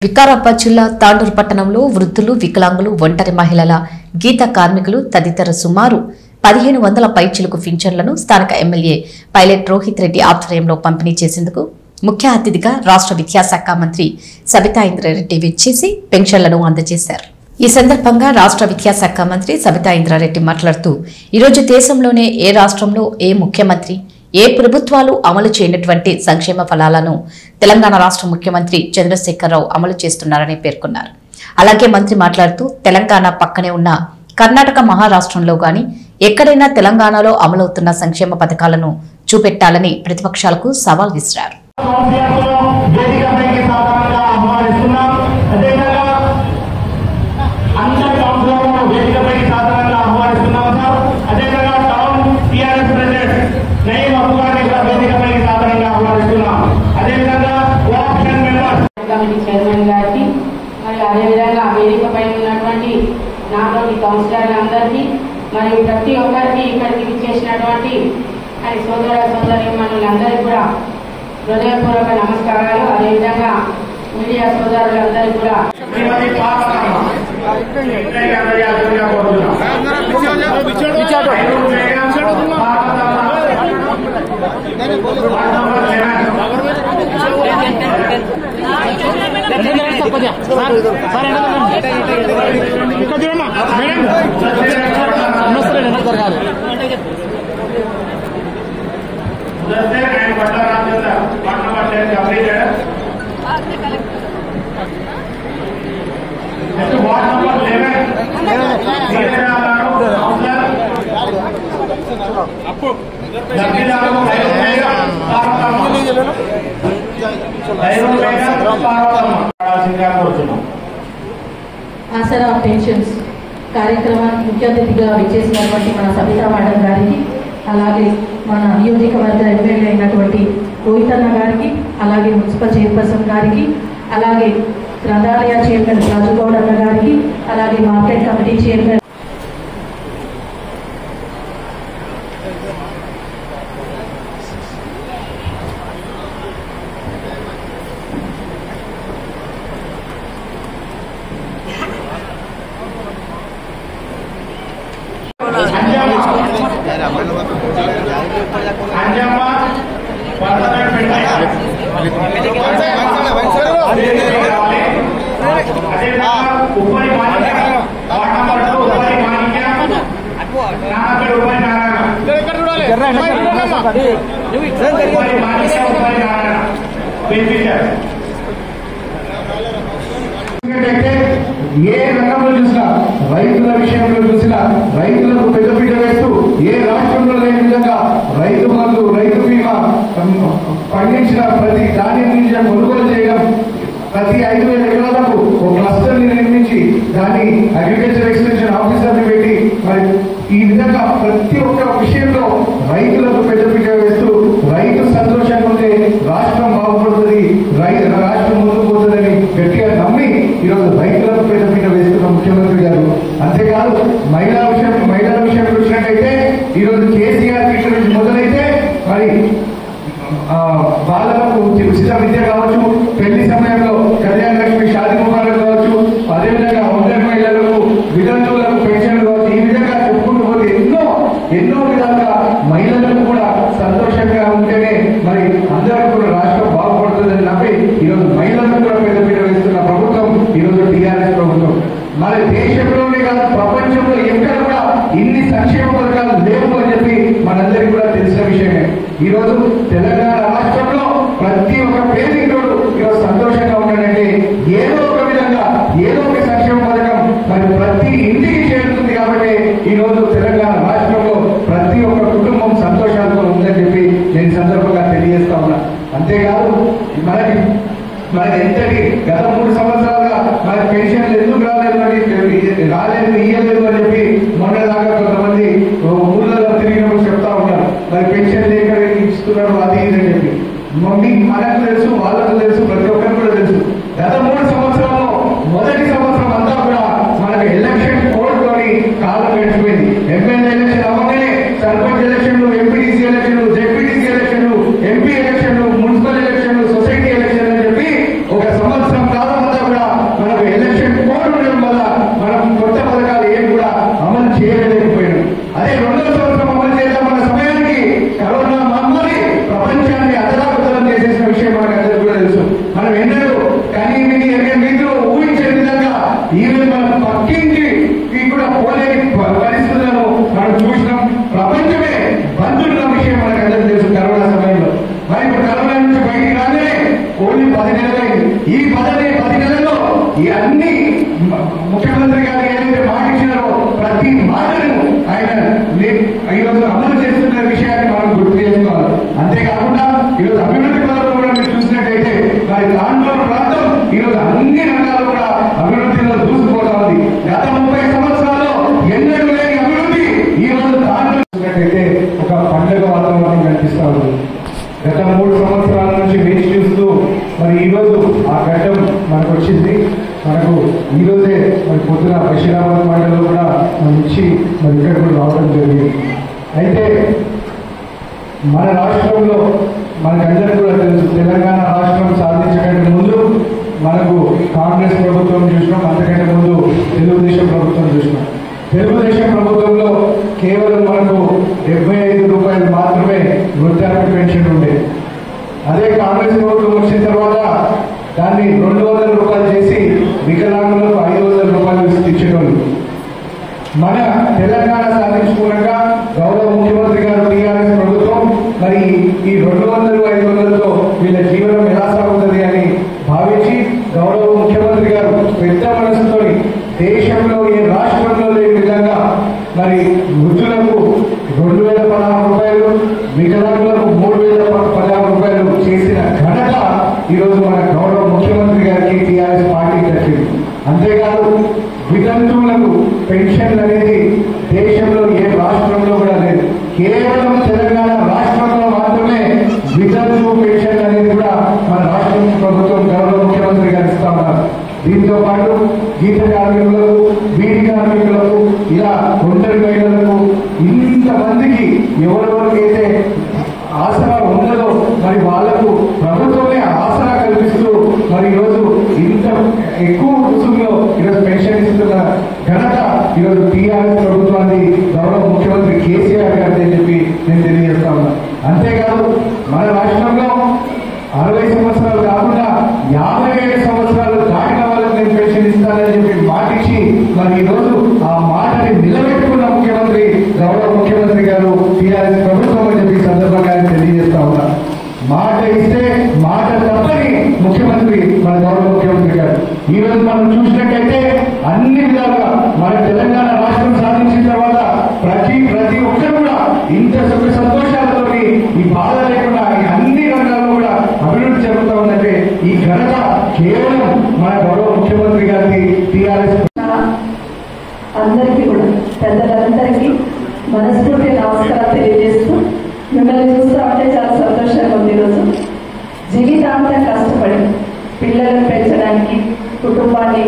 వికారాబాద్ జిల్లా తాండూరు పట్టణంలో వృద్ధులు వికలాంగులు ఒంటరి మహిళల గీత కార్మికులు తదితర సుమారు పదిహేను వందల పైచిలుకు పింఛన్లను స్థానిక ఎమ్మెల్యే పైలట్ రోహిత్ రెడ్డి ఆధ్వర్యంలో పంపిణీ చేసేందుకు ముఖ్య అతిథిగా రాష్ట్ర విద్యాశాఖ మంత్రి సబితా ఇంద్రారెడ్డి విచ్చేసి పెన్షన్లను అందజేశారు ఈ సందర్భంగా రాష్ట్ర విద్యాశాఖ మంత్రి సబితా ఇంద్రారెడ్డి మాట్లాడుతూ ఈరోజు దేశంలోనే ఏ రాష్ట్రంలో ఏ ముఖ్యమంత్రి ఏ ప్రభుత్వాలు అమలు చేయనటువంటి సంక్షేమ ఫలాలను తెలంగాణ రాష్ట్ర ముఖ్యమంత్రి చంద్రశేఖరరావు అమలు చేస్తున్నారని పేర్కొన్నారు అలాగే మంత్రి మాట్లాడుతూ తెలంగాణ పక్కనే ఉన్న కర్ణాటక మహారాష్ట్రంలో గాని ఎక్కడైనా తెలంగాణలో అమలవుతున్న సంక్షేమ పథకాలను చూపెట్టాలని ప్రతిపక్షాలకు సవాల్ విసిరారు కౌన్సిలర్స్లో వేదికపైకి సాధారణంగా ఆహ్వానిస్తున్నాం అదేవిధంగా అందరి కౌన్సిలర్లను వేదికపైకి సాధారణంగా ఆహ్వానిస్తున్నాం సార్ అదేవిధంగా town TRS president Nayeem Abu గారిని కూడా వేదికపైకి సాధారణంగా ఆహ్వానిస్తున్నాం అదేవిధంగా కోఆప్షన్ మెంబర్స్ కమిటీ చైర్మన్ గారికి మరి అదేవిధంగా వేదికపై ఉన్నటువంటి నాతోటి కౌన్సిలర్లందరికీ మరియు ప్రతి ఒక్కరికి ఇక్కడికి విచ్చేసినటువంటి మరి సోదర సోదరి మనులందరికీ కూడా హృదయపూర్వక నమస్కారాలు అదేవిధంగా మీడియా సోదరులందరికీ కూడా శ్రీమతి పార్వతమ్మ ఇక్కడికి అందజేయాల్సిందిగా కోరుతున్నాం ఐదు madam Parvathamma Parvathamma eleven. Mudassir and Butler Ramchandra, one number ten completed. Next ward number eleven. Sridhar Rao, counselor. లబ్ధిదారు దైవం మేడం పార్వతమ్మ. దైవం మేడం పార్వతమ్మ. రావాల్సిందిగా కోరుతున్నాం ఆసరా పెన్షన్స్ కార్యక్రమానికి ముఖ్య అతిథిగా విచ్చేసినటువంటి మన సబితా మేడం గారికి అలాగే మన నియోజకవర్గ ఎమ్మెల్యే అయినటువంటి రోహితన్న గారికి అలాగే మున్సిపల్ చైర్పర్సన్ గారికి అలాగే గ్రంథాలయ చైర్మన్ రాజుగౌడ్ అన్న గారికి అలాగే market committee chairman Anjamma Vardhana పెట్టాలి Uppari Manikya ward number two Uppari Manikya Nagapeta Uppari Narayana Uppari Manikya Uppari Narayana beneficiary ఎందుకంటే ఏ రంగంలో చూసినా రైతుల విషయంలో చూసినా రైతులకు పెద్దపీట వేస్తూ ఏ రాష్ట్రంలో లేని విధంగా రైతు బంధు రైతు బీమా ఉమ్, పండించిన ప్రతి ధాన్యం నుంచి కొనుగోలు చేయడం ప్రతి ఐదు వేల ఎకరాలకు ఒక క్లస్టర్ ని నిర్మించి దాన్ని అగ్రికల్చర్ ఎక్స్టెన్షన్ ఆఫీసర్ ని పెట్టి మరి ఈ విధంగా ప్రతి ఒక్క విషయంలో రైతులకు పెద్దపీట వేస్తూ రైతు సంతోషంగా ఉంటే రాష్ట్రం బాగుపడుతుంది రై రాష్ట్రం ముందుకు పోతుందని గట్టిగా నమ్మి ఈరోజు రైతులకు పెద్దపీట వేస్తున్న ముఖ్యమంత్రి గారు అంతేకాదు మహిళా విషయం మహిళల విషయం చూసినట్టయితే ఈరోజు కేసీఆర్ కిట్ నుంచి మొదలైతే మరి ఆ, బాలలకు ఉచిత విద్య కావచ్చు పెళ్లి సమయంలో కళ్యాణ లక్ష్మి షాది ముబారక్ కావచ్చు అదేవిధంగా ఒంటరి మహిళలకు వితంతువులకు పెన్షన్ కావచ్చు ఈ విధంగా చెప్పుకుంటూ పోతే ఎన్నో ఎన్నో విధాలుగా మహిళలకు కూడా సంతోషంగా ఉంటేనే మరి అందరూ కూడా రాష్ట్రం బాగుపడుతుందని నమ్మి ఈరోజు మహిళలకు కూడా పెద్దపీట వేస్తున్న ప్రభుత్వం ఈరోజు టీఆర్ఎస్ ప్రభుత్వం మన దేశంలోనే కాదు ప్రపంచంలో ఎక్కడ కూడా ఇన్ని సంక్షేమ పథకాలు లేవు అని చెప్పి మనందరికీ కూడా తెలిసిన విషయమే ఈ రోజు తెలంగాణ రాష్ట్రంలో ప్రతి ఒక్క పేదింటోడు ఈరోజు సంతోషంగా ఉన్నాడంటే ఏదో ఒక విధంగా ఏదో ఒక సంక్షేమ పథకం మరి ప్రతి ఇంటికి చేరుతుంది కాబట్టి ఈ రోజు తెలంగాణ రాష్ట్రంలో ప్రతి ఒక్క కుటుంబం సంతోషాలతో ఉందని చెప్పి నేను ఈ సందర్భంగా తెలియజేస్తా ఉన్నా అంతేకాదు మనకి మనకి ఎంతటి గత మూడు సంవత్సరాలుగా మనకి పెన్షన్లు ఎందుకు రాలేదు అని రాలేదు ఇయ్యలేదు అని చెప్పి మొన్న దాకా కొంతమంది ఊళ్ళలో తిరిగినప్పుడు చెప్తా ఉన్నారు మరి పెన్షన్ లేక ఇస్తున్నారు అది ఇది అని చెప్పి మమ్మీ మనకు తెలుసు వాళ్ళకు తెలుసు ప్రతి ఒక్కరికి కూడా తెలుసు గత మూడు సంవత్సరాల్లో మొదటి సంవత్సరం అంతా కూడా మనకి ఎలక్షన్ కోడ్ తోని కాలం గడిచిపోయింది ఎమ్మెల్యే ఎలక్షన్ అవ్వగానే సర్పంచ్ ఎలక్షన్లు ఎంపీటీసీ ఎలక్షన్లు జెడ్పీటీసీ ఎలక్షన్లు ఎంపీ ఎలక్షన్లు మున్సిపల్ ఎలక్షన్లు సొసైటీ ఎలక్షన్ అని చెప్పి ఒక ఈవెన్ మన పక్కింటి ఈ కూడా పోలేని ప- పరిస్థితులను మనం చూసినాం ప్రపంచమే బంధువుల విషయం మనకు అందరికీ తెలుసు కరోనా సమయంలో మరి ఇప్పుడు కరోనా నుంచి బయటికి రాగానే ఓన్లీ పది నెలలైంది ఈ పదనే పది నెలల్లో ఈ అన్ని మ- ముఖ్యమంత్రి గారు ఏదైతే మాట ఇచ్చినారో ప్రతి మాటను ఆయన నే- ఈరోజు అమలు చేస్తున్న విషయాన్ని మనం గుర్తు చేసుకోవాలి అంతేకాకుండా ఈరోజు అభివృద్ధి పదంలో కూడా మీరు చూసినట్టయితే మరి దాంట్లో ప్రాంతం ఈరోజు అన్ని రంగాలు కూడా అభివృద్ధిలో దూసుకుపోతా ఉంది గత ముప్పై సంవత్సరాల్లో ఎన్నడూ లేని అభివృద్ధి ఈ రోజు దాంట్లో చూసినట్టయితే ఒక పండుగ వాతావరణం కనిపిస్తా ఉంది గత మూడు సంవత్సరాల నుంచి వేచి చూస్తూ మరి ఈ రోజు ఆ ఘట్టం మనకు వచ్చింది మనకు ఈ రోజే మరి పొద్దున బషీరాబాద్ మండలిలో కూడా మనం ఇచ్చి మరి ఇక్కడ కూడా రావడం జరిగింది అయితే మన రాష్ట్రంలో మనకందరికీ కూడా తెలుసు తెలంగాణ రాష్ట్రం సాధించకంటే ముందు మనకు కాంగ్రెస్ ప్రభుత్వం చూసినాం అంతకంటే ముందు తెలుగుదేశం ప్రభుత్వం చూసినాం తెలుగుదేశం ప్రభుత్వంలో కేవలం మనకు డెబ్బై ఐదు రూపాయలు మాత్రమే వృద్ధాప్య పెన్షన్ ఉండేది అదే కాంగ్రెస్ ప్రభుత్వం వచ్చిన తర్వాత దాన్ని రెండు వందల రూపాయలు చేసి వికలాంగులకు ఐదు వందల రూపాయలు ఇచ్చేవాళ్ళు మన తెలంగాణ సాధించుకున్నాక గౌరవ ముఖ్యమంత్రి గారు టీఆర్ఎస్ ప్రభుత్వం మరి ఈ రెండు వందలు ఐదు వందలతో వీళ్ళ జీవనం ఎలా సాగుతుంది అని భావించి గౌరవ ముఖ్యమంత్రి గారు పెద్ద మనసుతో దేశంలో ఏ రాష్ట్రంలో లేని విధంగా మరి వృద్ధులకు రెండు వేల పదహారు రూపాయలు వికలాంగులకు మూడు వేల పదహారు రూపాయలు చేసిన ఘనత ఈరోజు మన గౌరవ ముఖ్యమంత్రి గారికి టీఆర్ఎస్ పార్టీ దక్కింది అంతేకాదు వితంతువులకు పెన్షన్ అనేది దేశంలో ఏ రాష్ట్రంలో కూడా లేదు కేవలం తెలంగాణ రాష్ట్రంలో మాత్రమే వితంతువు పెన్షన్ అనేది కూడా మన రాష్ట్ర ప్రభుత్వం గౌరవ ముఖ్యమంత్రి గారు ఇస్తా ఉన్నారు దీంతో పాటు గీత కార్మికులకు బీడి కార్మికులకు ఇలా ఒంటరి మహిళలకు ఇంతమందికి ఎవరెవరికైతే ఆసరా ఉండదో మరి వాళ్లకు ప్రభుత్వమే ఆసరా కల్పిస్తూ మరి ఈరోజు ఇంత ఎక్కువ రుసుములో ఈరోజు పెన్షన్ ఇస్తున్న ఘనత ఈరోజు టీఆర్ఎస్ ప్రభుత్వాన్ని గౌరవ ముఖ్యమంత్రి కేసీఆర్ గారు అని చెప్పి నేను తెలియజేస్తా ఉన్నా అంతేకాదు మన రాష్ట్రంలో అరవై సంవత్సరాలు కాకుండా యాభై ఏడు సంవత్సరాలు దాటిన వాళ్ళకి నేను పెన్షన్ ఇస్తానని చెప్పి మాటిచ్చి మరి ఈ రోజు ఆ మాటని నిలబెట్టుకున్న ముఖ్యమంత్రి గౌరవ ముఖ్యమంత్రి గారు టీఆర్ఎస్ ప్రభుత్వం అని చెప్పి ఈ సందర్భంగా నేను తెలియజేస్తా ఉన్నా మాట ఇస్తే మాట తప్పని ముఖ్యమంత్రి మన గౌరవ ముఖ్యమంత్రి గారు ఈ రోజు మనం చూసినట్టయితే అన్ని విధాలుగా మన తెలంగాణ రాష్ట్రం సాధించిన తర్వాత ప్రతి ప్రతి ఒక్కరు కూడా ఇంత సుఖ సంతోషాలతోటి ఈ బాధ లేకుండా ఈ అన్ని రంగాల్లో కూడా అభివృద్ధి జరుగుతూ ఉందంటే ఈ ఘనత కేవలం మన గౌరవ ముఖ్యమంత్రి గారికి టీఆర్ఎస్ అందరికీ కూడా పెద్దలందరికీ మనస్ఫూర్తి నమస్కారం తెలియజేస్తూ మిమ్మల్ని చూస్తూ ఉంటే చాలా సంతోషంగా ఉంది ఈరోజు జీవితాంతం కష్టపడి పిల్లలను పెంచడానికి కుటుంబాన్ని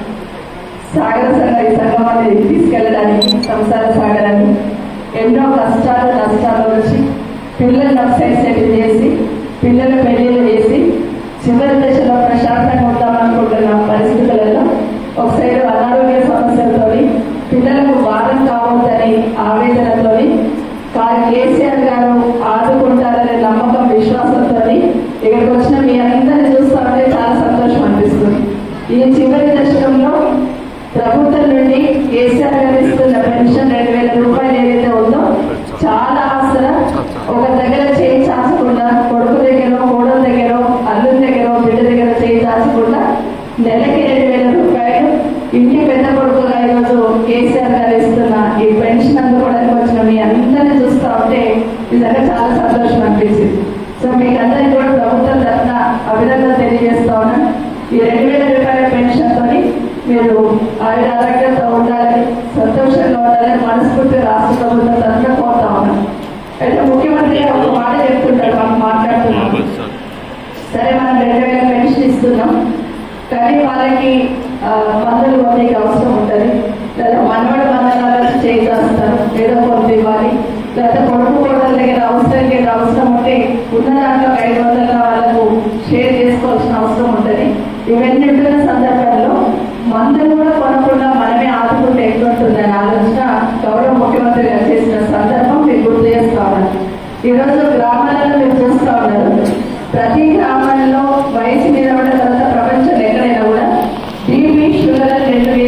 సాగర సంగ సంగమాన్ని తీసుకెళ్ళడానికి సంసార సాగరాన్ని ఎన్నో కష్టాలు నష్టాలు వచ్చి పిల్లల్ని ఒకసైడ్ సెటిల్ చేసి పిల్లల పెళ్లిళ్ళు చేసి చివరి దశలో ప్రశాంతంగా ఉందామనుకుంటున్న పరిస్థితులలో ఒక సైడ్ అనారోగ్య సమస్యలతో పిల్లలకు భారం కావద్దని ఆవేదనతో కేసీఆర్ గారు ఆదుకుంటారనే నమ్మకం విశ్వాసంతో ఇక్కడికి వచ్చిన మీ అందరిని చూస్తా ఉంటే చాలా సంతోషం అనిపిస్తుంది ఈ చివరి దశకంలో ప్రభుత్వం నుండి కేసీఆర్ గారు ఇస్తున్న పెన్షన్ రెండు వేల రూపాయలు ఏదైతే ఉందో చాలా ఆసరా ఒక దగ్గర చేయి చాచకుండా కొడుకు దగ్గర కోడల దగ్గర అల్లుని దగ్గర బిడ్డ దగ్గర చేయి చాచకుండా నెలకి రెండు వేల రూపాయలు ఇంటి పెద్ద కొడుకుగా ఈరోజు కేసీఆర్ గారు ఇస్తున్న ఈ పెన్షన్ అందుకోవడానికి వచ్చిన మీ అందరినీ చూస్తా ఉంటే నిజంగా చాలా సంతోషం అనిపించింది సో మీకు అందరికీ కూడా ప్రభుత్వం తరఫున అభినందన తెలియజేస్తా ఉన్నాను ఈ రెండు వేల రూపాయల పెన్షన్ తోని మీరు ఆయుర ఆరోగ్యంతో ఉండాలని సంతోషంగా ఉండాలని మనస్ఫూర్తిగా రాష్ట్ర ప్రభుత్వం తరఫున కోరుతా ఉన్నాను అయితే ముఖ్యమంత్రి గారు ఒక మాట చెప్తుంటాడు మాకు మాట్లాడుతున్నాం సరే మనం రెండు వేల పెన్షన్ ఇస్తున్నాం కానీ వాళ్ళకి ఆ, మందులు కొనేకి అవసరం ఉంటుంది లేదా మనవడు మందనాలు చేస్తారు ఏదో కొంత ఇవ్వాలి లేదా కొడుకు కోడల దగ్గర అవసరం దగ్గర అవసరం ఉంటే ఉన్న దాంట్లో ఐదు వందల వాళ్ళకు షేర్ చేసుకోవాల్సిన అవసరం ఉంటుంది ఇవన్నీ ఉంటున్న సందర్భంలో మందులు కూడా కొనకుండా మనమే ఆదుకుంటే ఎట్లుంటుందని ఆలోచన గౌరవ ముఖ్యమంత్రి గారు చేసిన సందర్భం మీకు గుర్తు చేస్తా ఉన్నాను ఈరోజు గ్రామాలలో మీరు చూస్తా ఉన్నారు ప్రతి గ్రామంలో వయసు మీద ఉన్న తర్వాత ప్రపంచంలో ఎక్కడైనా కూడా బీపీ షుగర్ రెండు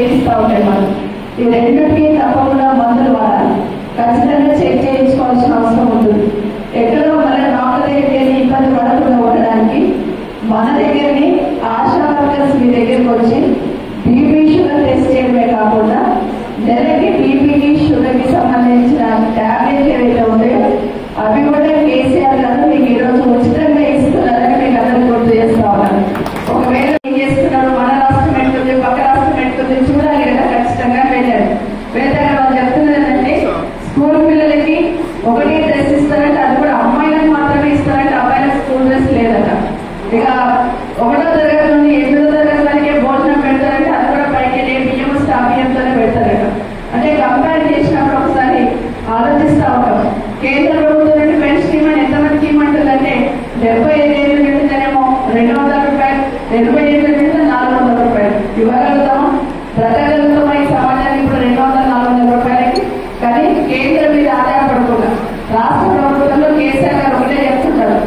దగ్గరికి వచ్చి బీపీ షుగర్ టెస్ట్ చేయడమే కాకుండా నెలకి బీపీకి షుగర్కి సంబంధించిన ట్యాబ్లెట్లు ఏవైతే ఉన్నాయో అవి కూడా కేసీఆర్ గారు మీకు ఈరోజు ఉచితంగా ఇస్తున్నారని మీకు అందరికీ గుర్తు చేస్తా ఉన్నాను ఒకవేళ ఏం చేస్తున్నారు మన రాష్ట్రం ఎట్లుంది పక్క రాష్ట్రం ఎట్లుంది చూడాలి కదా ఖచ్చితంగా వెళ్ళారు వెళ్తే వాళ్ళు చెప్తున్నారు ఏంటంటే స్కూల్ పిల్లలకి ఒకటి డ్రెస్ ఇస్తారంటే అది కూడా అమ్మాయిలకు మాత్రమే ఇస్తారంటే అబ్బాయిలకు స్కూల్ డ్రెస్ లేదట ఇక ఒకటో తరగతి నుండి ఎనిమిదో తరగతి వరకే భోజనం పెడతారంటే అది కూడా పైకి వెళ్ళి బియ్యం స్టాప్ బియ్యంతోనే పెడతారట అంటే కంపేర్ చేసినప్పుడు ఒకసారి ఆలోచిస్తా ఉంటాం కేంద్ర ప్రభుత్వం నుండి పెన్షన్ ఇవ్వమని ఎంతమందికి ఇవ్వమంటుందంటే డెబ్బై ఐదేళ్ళు నిండితేనేమో రెండు వందల రూపాయలు ఎనభై ఏళ్ళు నిండితే నాలుగు వందల రూపాయలు ఇవ్వగలుగుతామా బ్రతకగలుగుతామా ఈ సమాజానికి ఇప్పుడు రెండు వందల నాలుగు వందల రూపాయలకి కానీ కేంద్రం మీద ఆధారపడకుండా రాష్ట్ర ప్రభుత్వంలో కేసీఆర్ గారు ఒకటే చెప్తుంటారు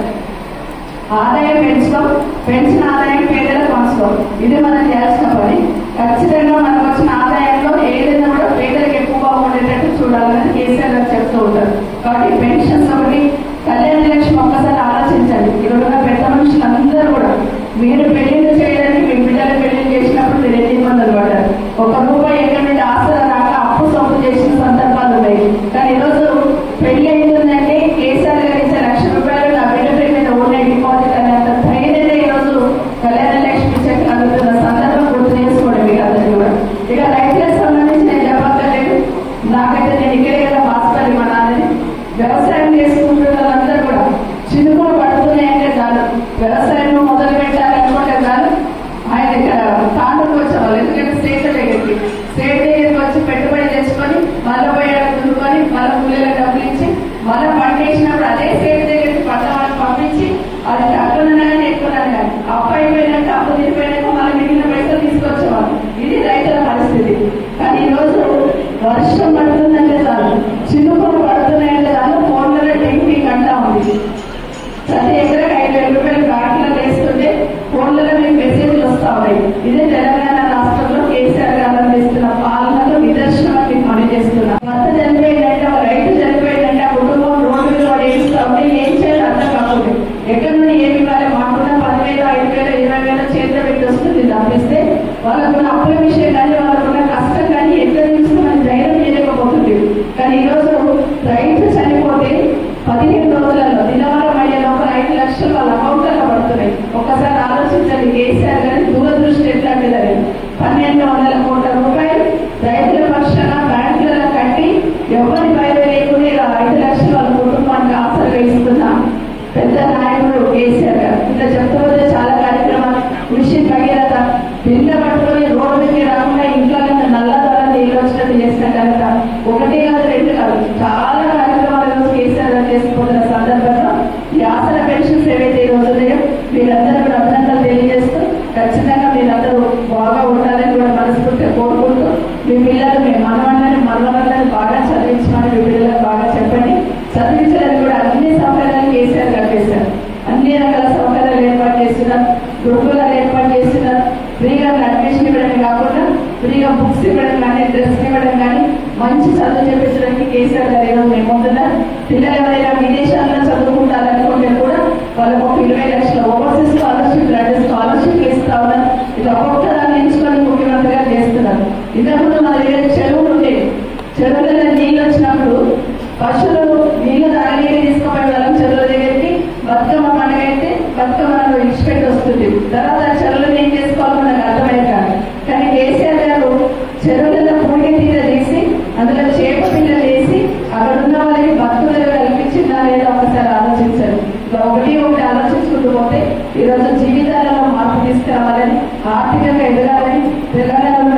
ఆదాయం పెంచడం పెంచిన ఆదాయం పేదలకు పంచడం ఇది మనం చేయాల్సిన పని ఖచ్చితంగా మనకు వచ్చిన ఆదాయంలో ఏదైనా కూడా పేదలకు ఎక్కువగా ఉండేటట్టు చూడాలని కేసీఆర్ గారు చెప్తూ ఉంటారు కాబట్టి పెన్షన్స్ ఒకటి కళ్యాణ లక్ష్మి ఒక్కసారి ఆలోచించండి ఇక్కడ పెద్ద మనుషులందరూ కూడా మీరు పెళ్లిళ్ళు చేయడానికి మీ పిల్లలు పెళ్లి చేసినప్పుడు మీరు ఎన్ని ఇబ్బందులు పడ్డారు ఒక రూపాయి ఎక్కడి నుండి ఆసరా రాక అప్పు సొప్పు చేసిన సందర్భాలు ఉన్నాయి కానీ ఈరోజు పెళ్లి అయిందంటే కేసీఆర్ గారు ఇచ్చే లక్ష రూపాయలు నా బిడ్డ పేరు మీద ఉన్నాయి డిపాజిట్ అనే అంత ధైర్యంగా ఈరోజు కళ్యాణ లక్ష్మి చెక్ అందుతున్న సందర్భం గుర్తు చేసుకోవడం మీకు అందరికీ కూడా ఇక రైతులకు సంబంధించి నేను చెప్పక్కర్లేదు నాకైతే నేను ఇక్కడే కదా మాస్టర్ మా నాన్నని వ్యవసాయం చేసుకుంటున్న వాళ్ళందరూ కూడా చినుకులు పడుతున్నాయంటే చాలు వ్యవసాయం మొదలు పెట్టాలనుకుంటే చాలు ఆయన ఇక్కడ తాండూరుకు వచ్చేవాళ్ళు ఎందుకంటే స్టేట్ దగ్గరికి స్టేట్ దగ్గరికి వచ్చి పెట్టుబడి చేసుకొని మళ్ళీ పోయి ఆడ దున్నుకొని మళ్ళీ కూలీలకు డబ్బులు ఇచ్చి మళ్ళీ పంట వేసినప్పుడు అదే స్టేట్ దగ్గరికి పంట వాళ్ళకి పంపించి అది తక్కువనైనా కానీ ఎక్కువనైనా కానీ అప్పు అయిపోయినాక అప్పు తీరిపోయినాక మళ్ళీ మిగిలిన పైసలు తీసుకొచ్చేవాళ్ళు ఇది రైతుల పరిస్థితి కానీ ఈరోజు వర్షం పడుతుందంటే చాలు చినుకులు పడుతున్నాయంటే చాలు ఫోన్లలో టెంకింగ్ అంటా ఉంది ప్రతి ఎకరకు ఐదు వేల రూపాయలు బ్యాంకులో వేస్తుంటే ఫోన్లలో మీకు మెసేజ్లు వస్తా ఉన్నాయి ఇదే తెలంగాణ రాష్ట్రంలో కేసీఆర్ గారు అందిస్తున్న పాలనలో నిదర్శనం అని మీకు మనం చేస్తున్నా భర్త చనిపోయిందంటే ఒక రైతు చనిపోయిందంటే ఆ కుటుంబం రోడ్డు మీద వాడు ఏడుస్తా ఉంటే ఏం చేయాలి అర్థం కాకుండా ఎక్కడి నుండి ఏమి ఇవ్వాలి మాకున్న పదివేలు ఐదు వేలు ఇరవై వేలు చేతిలో పెట్టి వస్తుంది తప్పిస్తే వాళ్ళకున్న అప్పుల విషయం కానీ వాళ్ళకున్న కష్టం కానీ ఎక్కడ తీసుకున్న ధైర్యం చేయలేకపోతుంది కానీ ఈరోజు రైతు చనిపోతే పదిహేను రోజులలో దినవారం అయ్యే లోపల ఐదు లక్షలు వాళ్ళ అకౌంట్లలో పడుతున్నాయి ఒక్కసారి ఆలోచించండి కేసీఆర్ గారి దూరదృష్టి ఎట్లాంటిదని పన్నెండు వందల కోట్ల రూపాయలు రైతుల పక్షాన బ్యాంకులలో కట్టి ఎవరి పైన లేకుండా ఇలా ఐదు లక్షలు వాళ్ళ కుటుంబానికి ఆసరగా ఇస్తున్నా పెద్ద నాయకుడు కేసీఆర్ గారు ఇట్లా చెప్తుంటే చాలా కార్యక్రమాలు కృషి భగీరథ బింద పట్టుకొని రోడ్డు మీద రాకుండా ఇంట్లో నల్లదల నీళ్ళు వచ్చినట్టు చేసిన కనుక ఒకటి కాదు రెండు కాదు చాలా కార్యక్రమాలు ఈరోజు కేసీఆర్ గారు చేసుకుంటున్న సందర్భంలో ఈ ఆసన పెన్షన్స్ ఏవైతే ఈ రోజు ఉన్నాయో మీరందరూ కూడా అభినందనలు తెలియజేస్తూ ఖచ్చితంగా మీరందరూ బాగా ఉండాలని కూడా మనస్ఫూర్తిగా కోరుకుంటూ మీ పిల్లలు మీ మనవాళ్ళని మనవాళ్ళని బాగా చదివించమని మీ పిల్లలకు బాగా చెప్పండి చదివించడానికి కూడా అన్ని సౌకర్యాలు కేసీఆర్ గారు చేశారు అన్ని రకాల సౌకర్యాలు ఏర్పాటు చేస్తున్నారు గురుకులాలు ఏర్పాటు చేస్తున్నారు ఫ్రీగా అడ్మిషన్ ఇవ్వడమే కాకుండా ఫ్రీగా బుక్స్ ఇవ్వడం కానీ డ్రెస్ ఇవ్వడం కానీ మంచి చదువు చెప్పించడానికి కేసీఆర్ గారు ఏదో మేము ముందున్నారు పిల్లలు ఎవరైనా విదేశాల్లో చదువుకుంటారనుకుంటే కూడా వాళ్ళకు ఒక ఇరవై లక్షల ఓవర్సీస్ స్కాలర్షిప్ అంటే స్కాలర్షిప్ ఇస్తా ఉన్నారు ఇది ఒక్కొక్క దాన్ని ఎంచుకొని ముఖ్యమంత్రిగా చేస్తున్నారు ఇంతకుముందు మన దగ్గర చెరువులు ఉండేవి చెరువులలో నీళ్ళు వచ్చినప్పుడు పశువులు నీళ్లు తాగనీరు తీసుకుపోయే వాళ్ళం చెరువుల దగ్గరికి బతుకమ్మ పండుగ అయితే బతుకమ్మను ఇచ్చిపెట్టి వస్తుంది తర్వాత ఆ చెరువులను ఏం చేసుకోవాలో మనకు అర్థమయ్యేది కాదు కానీ కేసీఆర్ గారు చెరువులలో పూడిక తీర తీసి అందులో చేప పిల్లలు వేసి అక్కడ ఉన్న వాళ్ళకి భక్తులు కల్పించిందా లేదా ఒకసారి ఆలోచించారు ఇలా ఒకటి ఒకటి ఆలోచించుకుంటూ పోతే ఈరోజు జీవితాలలో మార్పు తీసుకురావాలని ఆర్థికంగా ఎదగాలని తెలంగాణ